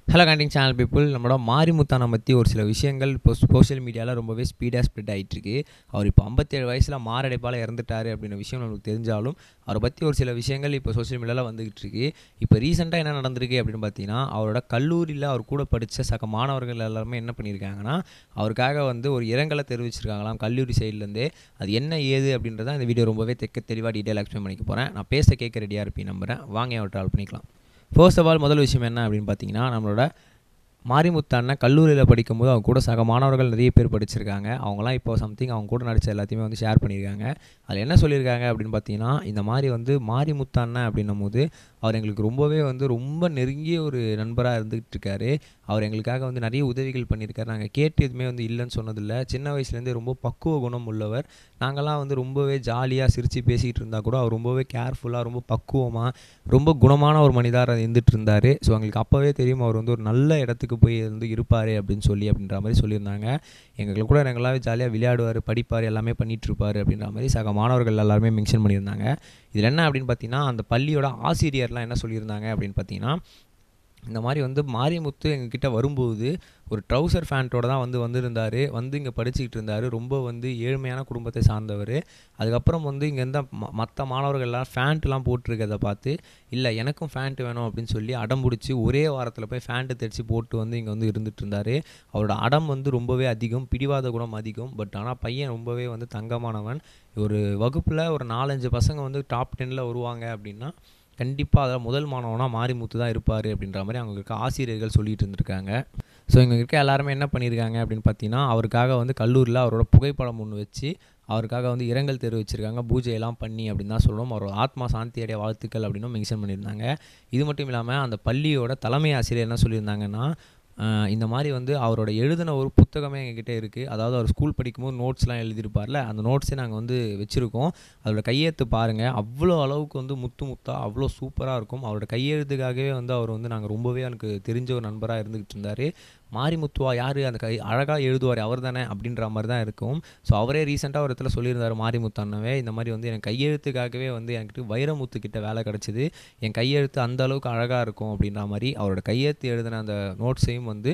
hello கண்டிங் channel people நம்மளோட மாரிமுத்தானை பற்றி ஒரு சில விஷயங்கள் இப்போ சோஷியல் மீடியாவில் ரொம்பவே ஸ்பீடாக ஸ்ப்ரெட் ஆகிட்டுருக்கு அவர் இப்போ ஐம்பத்தேழு வயசில் மாரடைப்பால் இறந்துட்டார் அப்படின்ற விஷயம் நமக்கு தெரிஞ்சாலும் அவரை பற்றி ஒரு சில விஷயங்கள் இப்போ சோஷியல் மீடியாவில் வந்துகிட்டு இருக்கு இப்போ ரீசெண்டாக என்ன நடந்திருக்கு அப்படின்னு பார்த்தீங்கன்னா அவரோட கல்லூரியில் அவர் கூட படித்த சக மாணவர்கள் எல்லாருமே என்ன பண்ணியிருக்காங்கன்னா அவருக்காக வந்து ஒரு இரங்கலை தெரிவிச்சிருக்காங்களாம் கல்லூரி சைட்லேருந்தே அது என்ன ஏது அப்படின்றத இந்த வீடியோ ரொம்பவே தெக்க தெளிவாக டீட்டெயில் எக்ஸ்பிளைன் பண்ணிக்க போகிறேன் நான் பேச கேட்க ரெடியாக இருப்பேன் நம்புறேன் வாங்க அவர்கிட்ட ஆல் பண்ணிக்கலாம் ஃபர்ஸ்ட் ஆஃப் ஆல் முதல் விஷயம் என்ன அப்படின்னு பார்த்தீங்கன்னா நம்மளோட மாரிமுத்தான கல்லூரியில் படிக்கும்போது அவங்க கூட சக மாணவர்கள் நிறைய பேர் படிச்சிருக்காங்க அவங்களாம் இப்போ சம்திங் அவங்க கூட நடித்த எல்லாத்தையுமே வந்து ஷேர் பண்ணியிருக்காங்க அதில் என்ன சொல்லியிருக்காங்க அப்படின்னு பார்த்தீங்கன்னா இந்த மாதிரி வந்து மாரிமுத்தான அப்படின்னும் போது அவர் எங்களுக்கு ரொம்பவே வந்து ரொம்ப நெருங்கிய ஒரு நண்பராக இருந்துகிட்டு இருக்காரு அவர் எங்களுக்காக வந்து நிறைய உதவிகள் பண்ணியிருக்காரு நாங்கள் கேட்டு எதுவுமே வந்து இல்லைன்னு சொன்னதில்லை சின்ன வயசுலேருந்தே ரொம்ப பக்குவ குணம் உள்ளவர் நாங்கள்லாம் வந்து ரொம்பவே ஜாலியாக சிரித்து பேசிகிட்டு இருந்தால் கூட அவர் ரொம்பவே கேர்ஃபுல்லாக ரொம்ப பக்குவமாக ரொம்ப குணமான ஒரு மனிதராக இருந்துட்டு இருந்தார் ஸோ எங்களுக்கு அப்போவே தெரியும் அவர் வந்து ஒரு நல்ல இடத்துக்கு போய் வந்து இருப்பார் அப்படின்னு சொல்லி அப்படின்ற மாதிரி சொல்லியிருந்தாங்க எங்களுக்கு கூட எங்களாவே ஜாலியாக விளையாடுவார் படிப்பார் எல்லாமே பண்ணிகிட்டு இருப்பார் அப்படின்ற மாதிரி சக மாணவர்கள் எல்லாருமே மென்ஷன் பண்ணியிருந்தாங்க இதில் என்ன அப்படின்னு பார்த்தீங்கன்னா அந்த பள்ளியோட ஆசிரியர்லாம் என்ன சொல்லியிருந்தாங்க அப்படின்னு பார்த்தீங்கன்னா இந்த மாதிரி வந்து மாரியமுத்து எங்ககிட்ட வரும்போது ஒரு ட்ரௌசர் ஃபேண்ட்டோட தான் வந்து வந்திருந்தார் வந்து இங்கே படிச்சுக்கிட்டு இருந்தார் ரொம்ப வந்து ஏழ்மையான குடும்பத்தை சார்ந்தவர் அதுக்கப்புறம் வந்து இங்கே இருந்த ம மற்ற மாணவர்கள்லாம் ஃபேண்ட்லாம் போட்டிருக்கிறத பார்த்து இல்லை எனக்கும் ஃபேண்ட் வேணும் அப்படின்னு சொல்லி அடம் பிடிச்சி ஒரே வாரத்தில் போய் ஃபேண்ட்டு தைச்சி போட்டு வந்து இங்கே வந்து இருந்துட்டு இருந்தார் அவரோட அடம் வந்து ரொம்பவே அதிகம் பிடிவாத குணம் அதிகம் பட் ஆனால் பையன் ரொம்பவே வந்து தங்கமானவன் ஒரு வகுப்பில் ஒரு நாலஞ்சு பசங்க வந்து டாப் டென்னில் வருவாங்க அப்படின்னா கண்டிப்பாக அதில் முதல் மாணவனாக மாரிமுத்து தான் இருப்பார் அப்படின்ற மாதிரி அவங்க இருக்க ஆசிரியர்கள் சொல்லிட்டு இருந்திருக்காங்க ஸோ இங்கே இருக்க எல்லாருமே என்ன பண்ணியிருக்காங்க அப்படின்னு பார்த்தீங்கன்னா அவருக்காக வந்து கல்லூரியில் அவரோட புகைப்படம் ஒன்று வச்சு அவருக்காக வந்து இரங்கல் தெரிவிச்சிருக்காங்க பூஜையெல்லாம் பண்ணி அப்படின்னு தான் சொல்லணும் அவரோட ஆத்மா சாந்தியடைய வாழ்த்துக்கள் அப்படின்னு மென்ஷன் பண்ணியிருந்தாங்க இது மட்டும் இல்லாமல் அந்த பள்ளியோட தலைமை ஆசிரியர் என்ன சொல்லியிருந்தாங்கன்னா இந்த மாதிரி வந்து அவரோட எழுதின ஒரு புத்தகமே எங்ககிட்ட இருக்குது அதாவது அவர் ஸ்கூல் படிக்கும்போது நோட்ஸ்லாம் எழுதியிருப்பார்ல அந்த நோட்ஸே நாங்கள் வந்து வச்சுருக்கோம் அதோட கையெழுத்து பாருங்கள் அவ்வளோ அளவுக்கு வந்து முத்து முத்தாக அவ்வளோ சூப்பராக இருக்கும் அவரோட கையெழுத்துக்காகவே வந்து அவர் வந்து நாங்கள் ரொம்பவே எனக்கு தெரிஞ்ச ஒரு நண்பராக இருந்துக்கிட்டு இருந்தார் மாரிமுத்துவா யார் அந்த கை அழகாக எழுதுவார் அவர் தானே அப்படின்ற மாதிரி தான் இருக்கும் ஸோ அவரே ரீசெண்டாக ஒரு இடத்துல சொல்லியிருந்தார் மாரிமுத்து அண்ணவே இந்த மாதிரி வந்து என் கையெழுத்துக்காகவே வந்து என்கிட்ட வைரமுத்து கிட்ட வேலை கிடச்சிது என் கையெழுத்து அந்த அளவுக்கு அழகாக இருக்கும் அப்படின்ற மாதிரி அவரோட கையெழுத்து எழுதின அந்த நோட்ஸையும் வந்து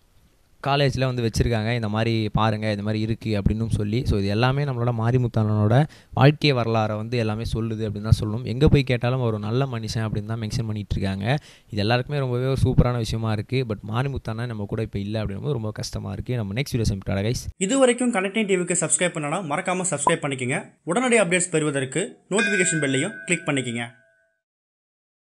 காலேஜில் வந்து வச்சுருக்காங்க இந்த மாதிரி பாருங்கள் இந்த மாதிரி இருக்குது அப்படின்னு சொல்லி ஸோ இது எல்லாமே நம்மளோட மாரிமுத்தானனோட வாழ்க்கை வரலாறை வந்து எல்லாமே சொல்லுது அப்படின்னு தான் சொல்லணும் எங்கே போய் கேட்டாலும் ஒரு நல்ல மனுஷன் அப்படின்னு தான் மென்ஷன் பண்ணிகிட்டு இருக்காங்க இது எல்லாருக்குமே ரொம்பவே ஒரு சூப்பரான விஷயமா இருக்குது பட் மாரிமுத்தானா நம்ம கூட இப்போ இல்லை அப்படின்னும் ரொம்ப கஷ்டமாக இருக்குது நம்ம நெக்ஸ்ட் வீடியோ சமிட்டாடா கைஸ் இது வரைக்கும் கனெக்டிங் டிவிக்கு சப்ஸ்கிரைப் பண்ணனா மறக்காம சப்ஸ்கிரைப் பண்ணிக்கங்க உடனடி அப்டேட்ஸ் பெறுவதற்கு நோட்டிஃபிகேஷன் பெல்லையும் கிளிக் பண்ணிக்கங்க